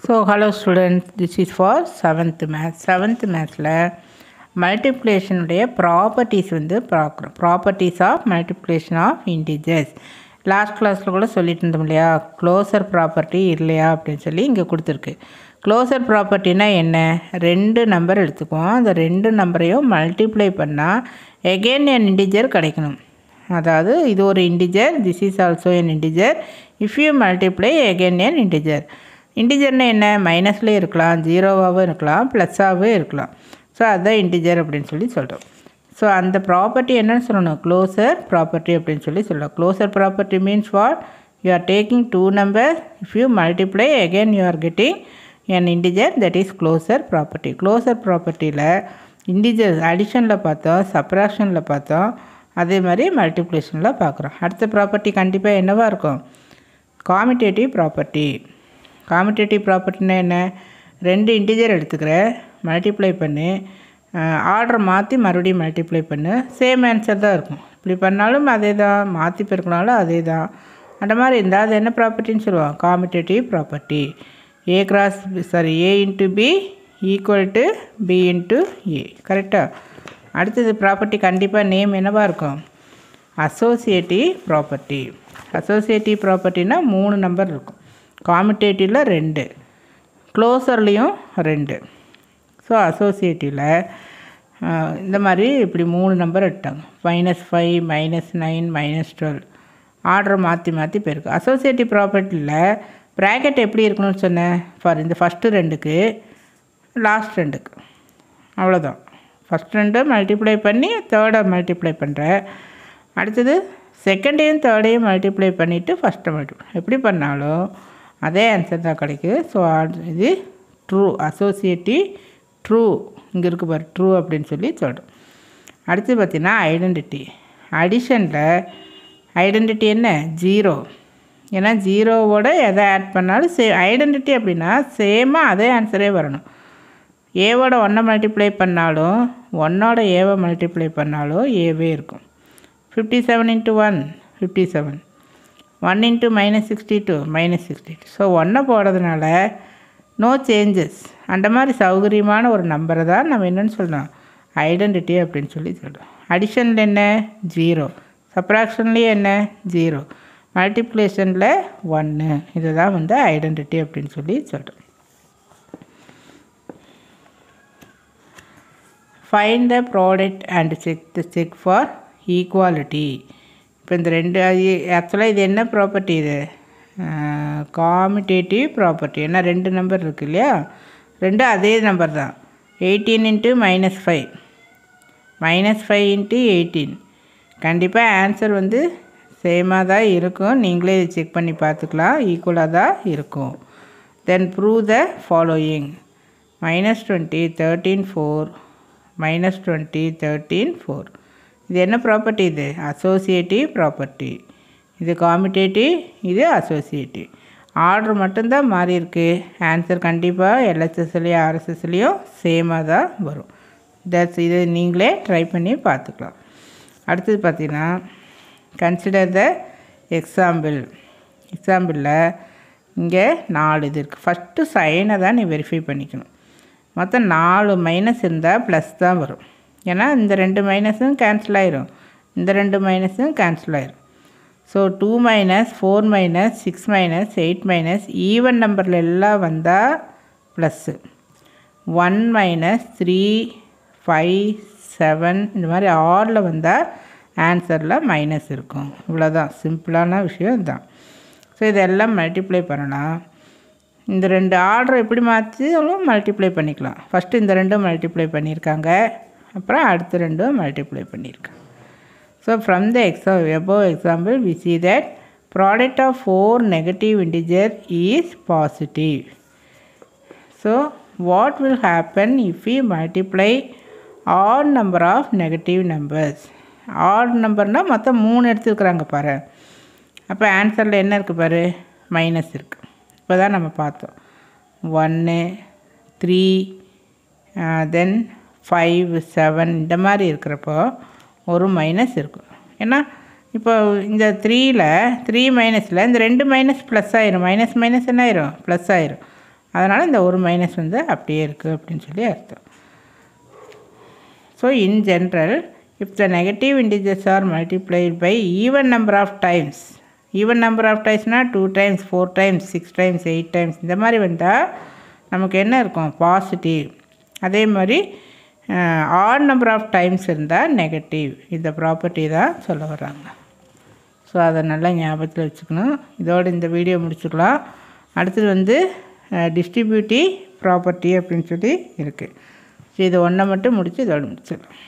so hello students this is for seventh maths seventh மேத்ஸில் மல்டிப்ளிகேஷனுடைய properties வந்து பார்க்குறோம் properties of multiplication of integers last கிளாஸில் கூட சொல்லிட்டு இருந்தோம் இல்லையா க்ளோசர் ப்ராப்பர்ட்டி இல்லையா அப்படின்னு சொல்லி இங்கே கொடுத்துருக்கு க்ளோசர் ப்ராப்பர்ட்டினா என்ன ரெண்டு நம்பர் எடுத்துக்குவோம் அந்த ரெண்டு நம்பரையும் மல்டிப்ளை பண்ணால் எகெயின் என் இன்டிஜர் கிடைக்கணும் அதாவது இது ஒரு integer this is also an integer if you multiply again an integer இன்டிஜர்னால் என்ன மைனஸ்லேயே இருக்கலாம் ஜீரோவாகவும் இருக்கலாம் ப்ளஸ்ஸாகவும் இருக்கலாம் ஸோ அதுதான் இன்டிஜர் அப்படின்னு சொல்லி சொல்கிறோம் ஸோ அந்த ப்ராப்பர்ட்டி என்னன்னு சொல்லணும் க்ளோசர் ப்ராப்பர்ட்டி அப்படின்னு சொல்லி சொல்லலாம் closure property means what you are taking two number if you multiply again you are getting an integer that is closure property closure ப்ராப்பர்ட்டியில் இன்டிஜர் அடிஷனில் பார்த்தோம் சப்ராக்ஷனில் பார்த்தோம் அதே மாதிரி மல்டிப்ளிகேஷனில் பார்க்குறோம் அடுத்த ப்ராப்பர்ட்டி கண்டிப்பாக என்னவாக இருக்கும் காமிட்டேட்டிவ் ப்ராப்பர்ட்டி காமிட்டேட்டிவ் ப்ராப்பர்ட்டினா என்ன ரெண்டு இன்டிஜர் எடுத்துக்கிற மல்டிப்ளை பண்ணி ஆர்டர் மாற்றி மறுபடியும் மல்டிப்ளை பண்ணு சேம் ஆன்சர் தான் இருக்கும் இப்படி பண்ணாலும் அதே தான் மாற்றி பெருக்கினாலும் அதே தான் அந்த மாதிரி இருந்தால் அது என்ன ப்ராப்பர்ட்டின்னு சொல்லுவோம் commutative property A cross sorry A into B equal to B into A கரெக்டாக அடுத்தது ப்ராப்பர்ட்டி கண்டிப்பாக நேம் என்னவாக இருக்கும் அசோசியேட்டிவ் ப்ராப்பர்ட்டி அசோசியேட்டிவ் ப்ராப்பர்ட்டினா மூணு நம்பர் இருக்கும் காமிட்டேட்டிவில் ரெண்டு க்ளோசர்லேயும் ரெண்டு ஸோ அசோசியேட்டிவில் இந்த மாதிரி இப்படி மூணு நம்பர் எடுத்தாங்க minus five minus nine minus twelve order மாற்றி மாற்றி போயிருக்கு அசோசியேட்டிவ் ப்ராப்பர்ட்டியில் ப்ராக்கெட் எப்படி இருக்கணும்னு சொன்னேன் ஃபார் இந்த ஃபஸ்ட்டு ரெண்டுக்கு லாஸ்ட் ரெண்டுக்கு அவ்வளோதான் ஃபஸ்ட் ரெண்டு மல்டிப்ளை பண்ணி தேர்டை மல்டிப்ளை பண்ணுறேன் அடுத்தது செகண்டையும் தேர்டையும் மல்டிப்ளை பண்ணிவிட்டு ஃபஸ்ட்டை மல்டிப்ளை எப்படி பண்ணாலும் அதே ஆன்சர் தான் கிடைக்குது ஸோ இது ட்ரூ அசோசியேட்டிவ் ட்ரூ இங்கே இருக்கு பாரு ட்ரூ அப்படின்னு சொல்லி சொல்கிறோம் அடுத்து பார்த்திங்கன்னா ஐடென்டிட்டி அடிஷனில் ஐடென்டிட்டி என்ன ஜீரோ ஏன்னா ஜீரோவோட எதை ஆட் பண்ணாலும் சே ஐடென்டிட்டி அப்படின்னா சேமாக அதே ஆன்சரே வரணும் ஏவோட ஒன்றை மல்டிப்ளை பண்ணாலும் ஒன்னோட ஏவை மல்டிப்ளை பண்ணாலும் ஏவே இருக்கும் fifty seven into one fifty seven one into minus sixty two minus sixty two so ஒன்றை போடுறதுனால நோ சேஞ்சஸ் அந்த மாதிரி சௌகரியமான ஒரு நம்பரை தான் நம்ம என்னென்னு சொல்கிறோம் ஐடென்டிட்டி அப்படின்னு சொல்லி சொல்கிறோம் அடிஷனில் என்ன ஜீரோ சப்ராக்ஷன்லேயே என்ன ஜீரோ மல்டிப்ளிகேஷனில் ஒன்று இதை தான் வந்து ஐடென்டிட்டி அப்படின்னு சொல்லி சொல்கிறோம் find the product and check the check for equality இப்போ இந்த ரெண்டு ஆக்சுவலாக இது என்ன ப்ராப்பர்ட்டி இது காமிட்டேட்டிவ் ப்ராப்பர்ட்டி ஏன்னா ரெண்டு நம்பர் இருக்குது இல்லையா ரெண்டும் அதே நம்பர் தான் eighteen into minus five minus five into eighteen கண்டிப்பாக ஆன்சர் வந்து சேமாக தான் இருக்கும் நீங்களே இதை செக் பண்ணி பார்த்துக்கலாம் ஈக்குவலாக தான் இருக்கும் then prove the following minus twenty thirteen four minus twenty thirteen four இது என்ன ப்ராப்பர்ட்டி இது அசோசியேட்டிவ் ப்ராப்பர்ட்டி இது காமிட்டேட்டிவ் இது அசோசியேட்டிவ் ஆர்டர் மட்டும்தான் மாறி இருக்கு ஆன்சர் கண்டிப்பாக எல்எஸ்எஸ்லேயும் ஆர்எஸ்எஸ்லேயும் சேமாக தான் வரும் தட்ஸ் இது நீங்களே ட்ரை பண்ணி பார்த்துக்கலாம் அடுத்தது பார்த்தீங்கன்னா கன்சிடர் த எக்ஸாம்பிள் எக்ஸாம்பிளில் இங்கே நாலு இது இருக்குது ஃபஸ்ட்டு சைனை தான் நீ வெரிஃபை பண்ணிக்கணும் மொத்தம் நாலு மைனஸ் இருந்தால் ப்ளஸ் தான் வரும் ஏன்னா இந்த ரெண்டு மைனஸும் கேன்சல் ஆயிரும் இந்த ரெண்டு மைனஸும் கேன்சல் ஆயிரும் so two minus four minus six minus eight minus even நம்பரில் எல்லாம் வந்தால் plus one minus three five seven இந்த மாதிரி ஆறில் வந்தால் ஆன்சரில் மைனஸ் இருக்கும் இவ்வளோதான் சிம்பிளான விஷயம் இதுதான் ஸோ இதெல்லாம் மல்டிப்ளை பண்ணலாம் இந்த ரெண்டு ஆர்டர் எப்படி மாற்றிலும் மல்டிப்ளை பண்ணிக்கலாம் ஃபஸ்ட்டு இந்த ரெண்டும் மல்டிப்ளை பண்ணியிருக்காங்க அப்புறம் அடுத்த ரெண்டும் மல்டிப்ளை பண்ணியிருக்காங்க so from the exa above example we see that product of four negative integer is positive so what will happen if you multiply odd number of negative numbers odd நம்பர்னால் மொத்தம் மூணு எடுத்துருக்குறாங்க பாரு அப்போ ஆன்சரில் என்ன இருக்குது பாரு மைனஸ் இருக்குது இப்போ தான் நம்ம பார்த்தோம் ஒன்று த்ரீ தென் ஃபைவ் செவன் இந்த மாதிரி இருக்கிறப்போ ஒரு மைனஸ் இருக்கும் ஏன்னா இப்போ இந்த த்ரீயில் த்ரீ மைனஸில் இந்த ரெண்டு மைனஸ் ப்ளஸ் ஆயிரும் மைனஸ் மைனஸ் என்ன ஆயிரும் ப்ளஸ் ஆயிரும் அதனால் இந்த ஒரு மைனஸ் வந்து அப்படியே இருக்குது அப்படின்னு சொல்லி அர்த்தம் so in general if the negative integers are multiplied by even number of times even number of டைம்ஸ்னால் two times four times six times eight times இந்த மாதிரி வந்தால் நமக்கு என்ன இருக்கும் பாசிட்டிவ் அதே மாதிரி ஆட் நம்பர் ஆஃப் டைம்ஸ் இருந்தால் நெகட்டிவ் இந்த ப்ராப்பர்ட்டி தான் சொல்ல வர்றாங்க ஸோ அதை நல்லா ஞாபகத்தில் வச்சுக்கணும் இதோடு இந்த வீடியோ முடிச்சுக்கலாம் அடுத்தது வந்து டிஸ்ட்ரிபியூட்டிவ் ப்ராப்பர்ட்டி அப்படின்னு சொல்லி இருக்குது ஸோ இது ஒன்றை மட்டும் முடித்து இதோடு முடிச்சிடலாம்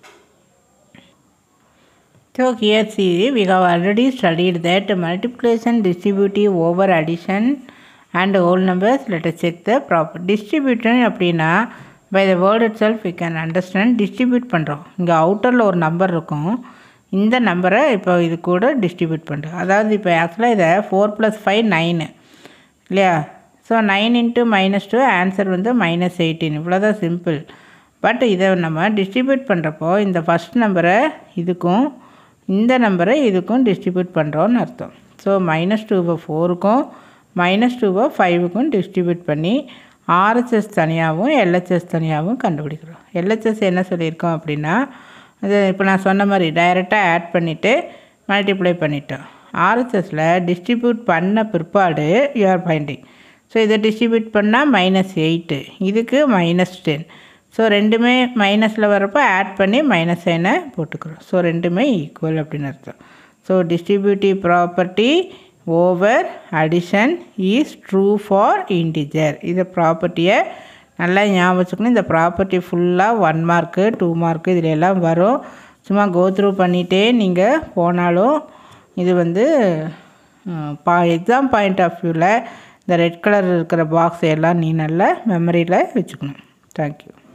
So here see we have already studied that multiplication distributive over addition and whole numbers let us check the proper distribution அப்படின்னா by the word itself we can understand distribute பண்ணுறோம் இங்கே அவுட்டரில் ஒரு நம்பர் இருக்கும் இந்த நம்பரை இப்போ இது கூட டிஸ்ட்ரிபியூட் பண்ணுறோம் அதாவது இப்போ ஆக்சுவலாக இதை ஃபோர் ப்ளஸ் ஃபைவ் நைனு இல்லையா so nine into minus two answer வந்து மைனஸ் எயிட்டீன் இவ்வளோதான் சிம்பிள் பட் இதை நம்ம டிஸ்ட்ரிபியூட் பண்ணுறப்போ இந்த ஃபஸ்ட் நம்பரை இதுக்கும் இந்த நம்பரை இதுக்கும் டிஸ்ட்ரிபியூட் பண்ணுறோன்னு அர்த்தம் ஸோ மைனஸ் டூவை ஃபோருக்கும் மைனஸ் டூவை ஃபைவுக்கும் டிஸ்ட்ரிபியூட் பண்ணி ஆர்ஹெச்எஸ் தனியாகவும் எல்ஹெச்எஸ் தனியாகவும் கண்டுபிடிக்கிறோம் எல்ஹெச்எஸ் என்ன சொல்லியிருக்கோம் அப்படின்னா அது இப்போ நான் சொன்ன மாதிரி டைரெக்டாக ஆட் பண்ணிவிட்டு மல்டிப்ளை பண்ணிட்டோம் ஆர்ஹெச்எஸில் டிஸ்ட்ரிபியூட் பண்ண பிற்பாடு யூஆர் ஃபைண்டிங் ஸோ இதை டிஸ்ட்ரிபியூட் பண்ணால் மைனஸ் எயிட்டு இதுக்கு மைனஸ் டென் ஸோ ரெண்டுமே மைனஸில் வரப்போ ஆட் பண்ணி மைனஸ் சைனை போட்டுக்கிறோம் ஸோ ரெண்டுமே ஈக்குவல் அப்படின்னு அர்த்தம் so distributive property over addition is true for integer இந்த ப்ராப்பர்ட்டியை நல்லா ஞாபகம் வச்சுக்கணும் இந்த ப்ராப்பர்ட்டி ஃபுல்லாக ஒன் மார்க்கு டூ மார்க்கு இதில் எல்லாம் வரும் சும்மா கோத்ரூ பண்ணிகிட்டே நீங்கள் போனாலும் இது வந்து பா எக்ஸாம் பாயிண்ட் ஆஃப் வியூவில் இந்த ரெட் கலர் இருக்கிற பாக்ஸ் எல்லாம் நீ நல்லா மெமரியில் வச்சுக்கணும் தேங்க்யூ